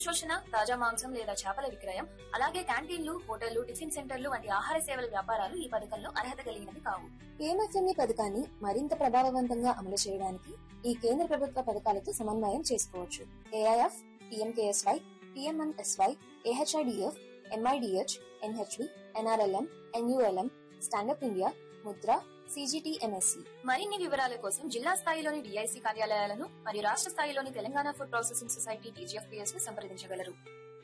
శోషణ తాజా మాంసం లేదా చేపల విక్రయం అలాగే క్యాంటీన్లు హోటళ్లు టిఫిన్ సెంటర్లు వంటి ఆహార సేవల వ్యాపారాలు ఈ పథకంలో అర్హత కలిగినవి కావు పిఎంఎఫ్ఎంఈ పథకాన్ని మరింత ప్రభావవంతంగా అమలు చేయడానికి ఈ కేంద్ర ప్రభుత్వ పథకాలతో సమన్వయం చేసుకోవచ్చు AIF PMKSY PMMSY AHIDF MIDH NHV NRLM NULM stand up India Mudra CGTMSC మరిన్ని వివరాల కోసం జిల్లా స్థాయిలోని డిఐసి కార్యాలయాలను మరియు రాష్ట్ర స్థాయిలోని Telangana food processing society TGFPS ను సంప్రదించగలరు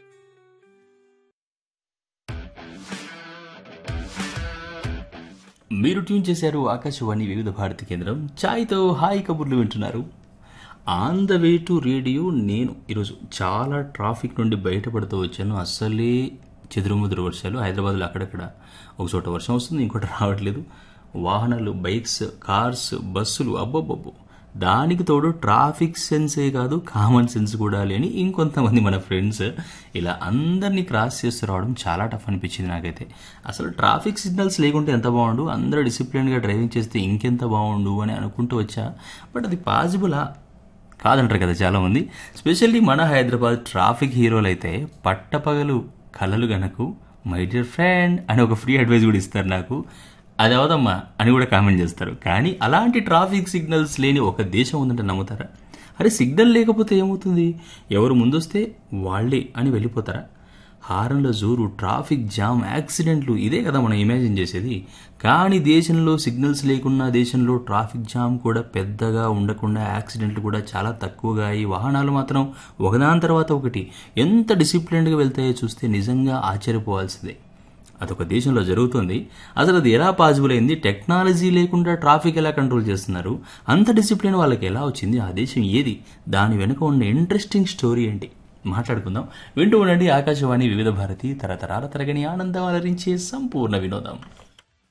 మీరు ట్యూన్ చేశారు ఆకాశవాణి వివిధ భారతి కేంద్రం ఛాయ్తో హాయ్ కబుర్లు వింటున్నారు on the way to radio నేను ఈరోజు చాలా ట్రాఫిక్ నుండి బయటపడుతూ వచ్చాను అస్సలే చెదురుముదురు వర్షాలు హైదరాబాద్లో అక్కడక్కడ ఒక చోట వర్షం వస్తుంది ఇంకోటి రావట్లేదు వాహనాలు బైక్స్ కార్స్ బస్సులు అబ్బబ్బబ్బో దానికి తోడు ట్రాఫిక్ సెన్సే కాదు కామన్ సెన్స్ కూడా లేని ఇంకొంతమంది మన ఫ్రెండ్స్ ఇలా అందరినీ క్రాస్ చేస్తూ రావడం చాలా టఫ్ అనిపించింది నాకైతే అసలు ట్రాఫిక్ సిగ్నల్స్ లేకుంటే ఎంత బాగుండు అందరూ డిసిప్లిన్గా డ్రైవింగ్ చేస్తే ఇంకెంత బాగుండు అని అనుకుంటూ వచ్చా బట్ అది పాసిబులా కాదంటారు కదా చాలామంది స్పెషల్లీ మన హైదరాబాద్ ట్రాఫిక్ హీరోలు అయితే పట్టపగలు కలలు గనకు మై డియర్ ఫ్రెండ్ అని ఒక ఫ్రీ అడ్వైస్ కూడా ఇస్తారు నాకు అది అవదమ్మా అని కూడా కామెంట్ చేస్తారు కానీ అలాంటి ట్రాఫిక్ సిగ్నల్స్ లేని ఒక దేశం ఉందంటే నమ్ముతారా అరే సిగ్నల్ లేకపోతే ఏమవుతుంది ఎవరు ముందొస్తే వాళ్ళే అని వెళ్ళిపోతారా హారంలో జోరు ట్రాఫిక్ జామ్ యాక్సిడెంట్లు ఇదే కదా మనం ఇమాజిన్ చేసేది కానీ దేశంలో సిగ్నల్స్ లేకున్నా దేశంలో ట్రాఫిక్ జామ్ కూడా పెద్దగా ఉండకుండా యాక్సిడెంట్లు కూడా చాలా తక్కువగా అయ్యి వాహనాలు మాత్రం ఒకదాని తర్వాత ఒకటి ఎంత డిసిప్లిన్డ్గా వెళ్తాయో చూస్తే నిజంగా ఆశ్చర్యపోవాల్సిందే అదొక దేశంలో జరుగుతుంది అసలు అది ఎలా పాసిబుల్ అయింది టెక్నాలజీ లేకుండా ట్రాఫిక్ ఎలా కంట్రోల్ చేస్తున్నారు అంత డిసిప్లిన్ వాళ్ళకి ఎలా వచ్చింది ఆ దేశం ఏది దాని వెనుక ఉన్న ఇంట్రెస్టింగ్ స్టోరీ ఏంటి మాట్లాడుకుందాం వింటూ ఉండండి ఆకాశవాణి వివిధ భారతి తరతరాల తరగని ఆనందం అలరించే సంపూర్ణ వినోదం